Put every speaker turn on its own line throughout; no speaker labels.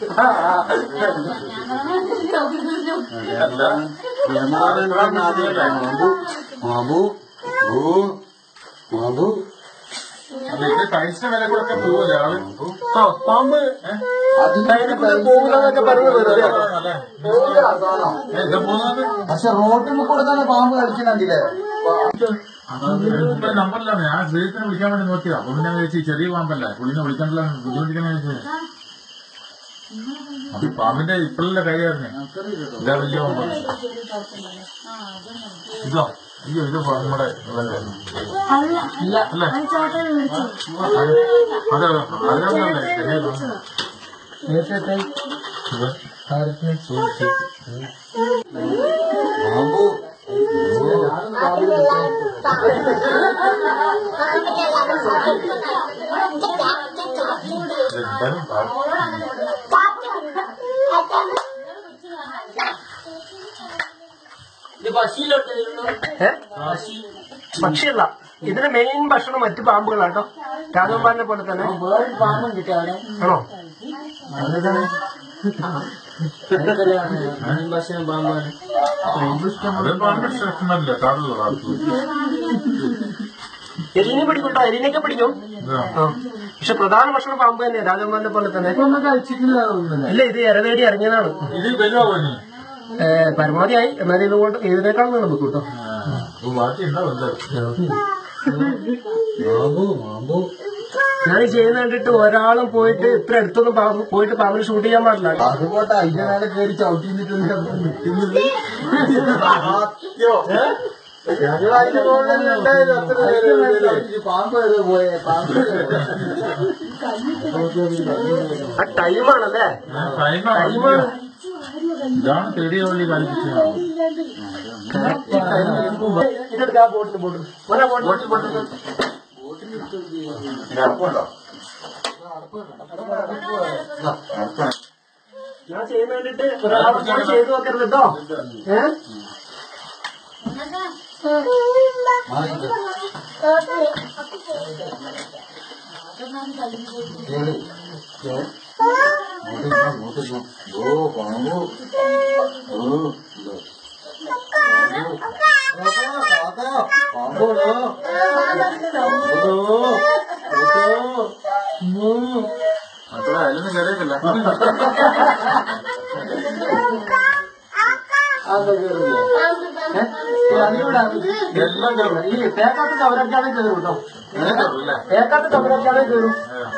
മാബു ഓ മാബു
അല്ല, ഇത് കഴിച്ച വില കൂടെ പോവല്ലേ ആള്
ആ പാമ്പ് പോകുന്നതൊക്കെ പറഞ്ഞ് വെറുതെ
അല്ലേ ഏ, ഇത് പോകുന്നത്
പക്ഷെ റോട്ടിൽ കൂടെ തന്നെ പാമ്പ് കളിക്കുന്നുണ്ടില്ലേ
ഇപ്പൊ നമ്പറിലാണ് ഞാൻ ശ്രീജിത്തിനെ വിളിക്കാൻ വേണ്ടി നോക്കിയതാ അപ്പൊ പിന്നെ വിളിച്ച് ചെറിയ പാമ്പല്ലേ പുള്ളിനെ വിളിക്കണ്ടല്ലോ ബുദ്ധിമുട്ടിക്കണ വെച്ചത് അപ്പൊ ഈ പാമ്പിന്റെ ഇപ്പോഴല്ലേ കൈയായിരുന്നേ ഇതാ വലിയ പാമ്പ് ഇതോ അയ്യോ ഇത് നമ്മുടെ ഇവന്റെ.
അല്ല
അല്ലേ
അത് ചോട്ടനെ വിളിച്ചു
അതെ അതിനൊന്നല്ലേ ചെറിയ പാമ്പ്. ഇത് കാര്യത്തിന് ചോദിച്ചു
മാബു
എന്തായാലും പാമ്പ്.
ഏ? പക്ഷിയല്ല ഇതിന് മെയിൻ ഭക്ഷണം മറ്റു പാമ്പുകളാട്ടോ രാഘവന്മാരനെ പോലെ തന്നെ ആണോ
അത് പാമ്പ് ഇഷ്ടമല്ല കാടുള്ള കാട്ടു
എലിനെ പിടിക്കും കേട്ടോ എലിനെയൊക്കെ പിടിക്കും ആ. പക്ഷെ പ്രധാന ഭക്ഷണം പാമ്പ് തന്നെ രാഘവന്മാരനെ പോലെ തന്നെ ഇല്ല ഇത് ഇരവേടി ഇറങ്ങിയതാണ്
ഇത് വരുമോ പോയി
ഏ, പരമാവധിയായി എന്നാലും ഇതുകൊണ്ട് ഇതിനേക്കാളും നമുക്ക് കേട്ടോ
ബാക്കി ഉണ്ടാവും എന്തായാലും
മാബു മാബു
ഞാൻ ഈ ചെയ്യുന്ന കണ്ടിട്ട് ഒരാളും പോയിട്ട് ഇത്ര അടുത്തൊന്നും പാമ്പ് പോയിട്ട് പാമ്പിന് ഷൂട്ട് ചെയ്യാൻ പാടില്ല
അതുപോട്ടെ അതിന്റെ മേലെ കയറി ചവിട്ടി നിന്നിട്ടുണ്ട് അവിടെ നിൽക്കുന്നത് ഞങ്ങൾ അതിന്റെ മുകളിൽ ഉണ്ടായിരുന്നു അത്ര നേരം. പാമ്പ് ഏതോ പോയേ പാമ്പ്
ആ ടൈമാണല്ലേ
ടൈമാണ് ഇതാണ് തേടിയ വഴി കളിപ്പിച്ചത്
ഇതെടുക്കാ ബോട്ടിൽ ബോട്ടിൽ മോനെ ബോട്ടിൽ ബോട്ടിൽ ഞാൻ ചെയ്യുന്ന കണ്ടിട്ട് ഒരാളും പോയി ചെയ്തു നോക്കരുത് കേട്ടോ ഏഹ്
കേറി. കേറി. ഇങ്ങോട്ട് ഇരുന്നോ, ഇങ്ങോട്ട് ഇരുന്നോ. ഓ പാമ്പു ഓ ഇതോ. പാമ്പു. കാക്ക, പാമ്പു ഇതോ. ഇതോ. ഇതോ. ഉം.
അത്ര അതിലൊന്നും കയറിയിട്ടില്ല
അതൊക്കെ കേറില്ലേ? ഏ? ഈ അതിലൂടെ
എല്ലാം കയറും
ഈ തേക്കാത്ത കവരൊക്കെയാണ് കയറും കേട്ടോ
എല്ലാം കയറും അല്ലേ
തേക്കാത്ത കവരൊക്കെയാണ് കയറും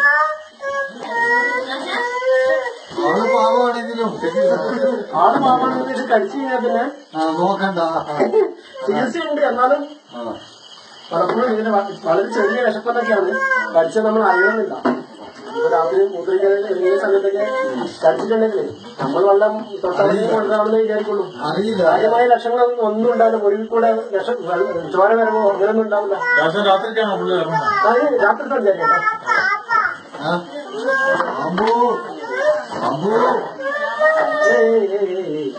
അവള് പാവമാണെങ്കിലും
ആള് പാമ്പാണെങ്കിൽ ഇത് കടിച്ചു കഴിഞ്ഞാൽ പിന്നെ
ആ, നോക്കണ്ട
ചികിത്സയുണ്ട് എന്നാലും
ആ.
പലപ്പോഴും ഇതിന് വ- വളരെ ചെറിയ വിശപ്പെന്നൊക്കെയാണ് കടിച്ചത് നമ്മൾ അറിയണമെന്നില്ല ഇപ്പൊ രാത്രി മൂത്രിക്കാൻ ഇറങ്ങിയ സമയത്തൊക്കെ കടിച്ചിട്ടുണ്ടെങ്കിൽ നമ്മൾ വെള്ളം തൊട്ടവരെ കൊടുക്കാമെന്ന് വിചാരിക്കുള്ളൂ
അറിയില്ല
കാര്യമായ ലക്ഷങ്ങൾ ഒന്നും ഉണ്ടാവില്ല മുറിവിൽ കൂടെ വിഷം വെള്ളം- ചോര വരുമ്പോ അങ്ങനെയൊന്നും ഉണ്ടാവില്ല
രാത്രി രാത്രിക്കാണ് പുള്ളി ഇറങ്ങുന്നത്
അത് രാത്രി തന്നെ വിചാരിക്കാം
ആ? പാമ്പു പാമ്പു
ഏയ് ഏയ് ഏയ് ഏയ് ഏയ്.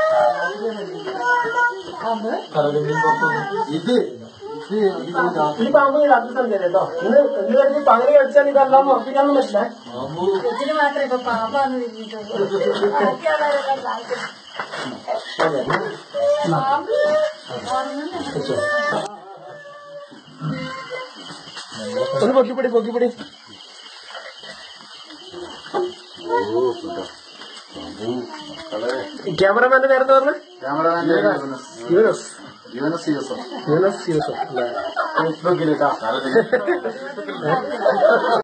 ഇത് ഇത് ഇത് രാത്രി
ഈ പാമ്പ് രാത്രി തന്നെ കേട്ടോ ഇന്ന് എന്ത് കഴിഞ്ഞ് പകരം കഴിച്ചാൽ ഇതെല്ലാം ഉറപ്പിക്കാനൊന്നും പറ്റില്ല
പാമ്പു
ഇതിന് മാത്രമേ ഇപ്പൊ പാമ്പാന്ന് തിരിഞ്ഞിട്ടുള്ളൂ ബാക്കിയുള്ളവരൊക്കെ കാണിക്കും. പാമ്പ് ഉറങ്ങുന്നുണ്ട്.
ഒന്ന് പൊക്കിപ്പിടി പൊക്കിപ്പിടി
ഓ സുഖം പാമ്പു മക്കളെ
ക്യാമറമാന്റെ നേരത്തെ പറഞ്ഞ
ക്യാമറമാന്റെ
യൂനസ്
യുവനസ് യൂസഫ്
യൂനസ് യൂസഫ് ഫേസ്ബുക്കിൽ കേട്ടോ
കാരണം